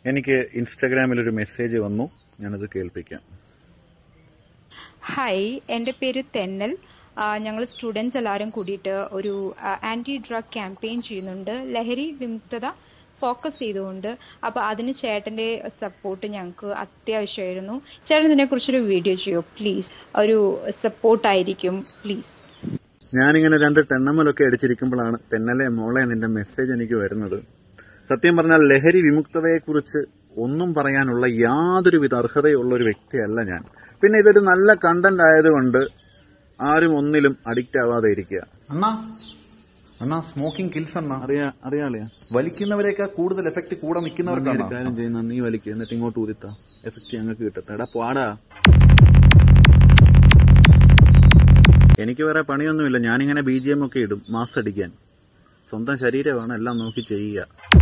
എനിക്ക് ഇൻസ്റ്റാഗ്രാമിൽ ഒരു മെസ്സേജ് വന്നു ഞാനത് കേൾപ്പിക്കാം ഹായ് എൻ്റെ പേര് തെന്നൽ ഞങ്ങൾ സ്റ്റുഡൻസ് എല്ലാവരും കൂടിയിട്ട് ഒരു ആൻറ്റി ഡ്രഗ് ക്യാമ്പയിൻ ചെയ്യുന്നുണ്ട് ലഹരി വിമുക്തത ഫോക്കസ് ചെയ്തുകൊണ്ട് അപ്പോൾ അതിന് ചേട്ടൻ്റെ സപ്പോർട്ട് ഞങ്ങൾക്ക് അത്യാവശ്യമായിരുന്നു ചേട്ടൻ ഇതിനെക്കുറിച്ചൊരു വീഡിയോ ചെയ്യോ പ്ലീസ് ഒരു സപ്പോർട്ടായിരിക്കും പ്ലീസ് ഞാനിങ്ങനെ രണ്ട് ടെണ്ണമ്മലൊക്കെ അടിച്ചിരിക്കുമ്പോഴാണ് തെന്നലെ മോളെ നിന്റെ മെസ്സേജ് എനിക്ക് വരുന്നത് സത്യം പറഞ്ഞാൽ ലഹരി വിമുക്തതയെക്കുറിച്ച് ഒന്നും പറയാനുള്ള യാതൊരുവിധ അർഹതയുള്ള ഒരു വ്യക്തിയല്ല ഞാൻ പിന്നെ ഇതൊരു നല്ല കണ്ടന്റ് ആയതുകൊണ്ട് ആരും ഒന്നിലും അഡിക്റ്റ് ആവാതെ ഇരിക്കുക അണ്ണാ അണ്ണാ സ്മോക്കിംഗ് കിൽസ് അണ്ണാ അറിയാ അറിയാളിയാ വലിക്കുന്നവരെക്കാൾ കൂടുതൽ എഫക്ട് കൂടെ നീ ഒരു നിൽക്കുന്നവർക്കാണ് കാര്യം ചെയ്യുന്ന നീ വലിക്കുക എന്നിട്ട് ഇങ്ങോട്ട് ഊതിത്താ എഫക്റ്റ് ഞങ്ങൾക്ക് കിട്ടട്ടെ എടാ പാടാ എനിക്ക് വേറെ പണിയൊന്നുമില്ല ഞാനിങ്ങനെ ബി ജി എം ഒക്കെ ഇടും മാസ് അടിക്കാൻ സ്വന്തം ശരീരമാണ് എല്ലാം നോക്കി ചെയ്യുക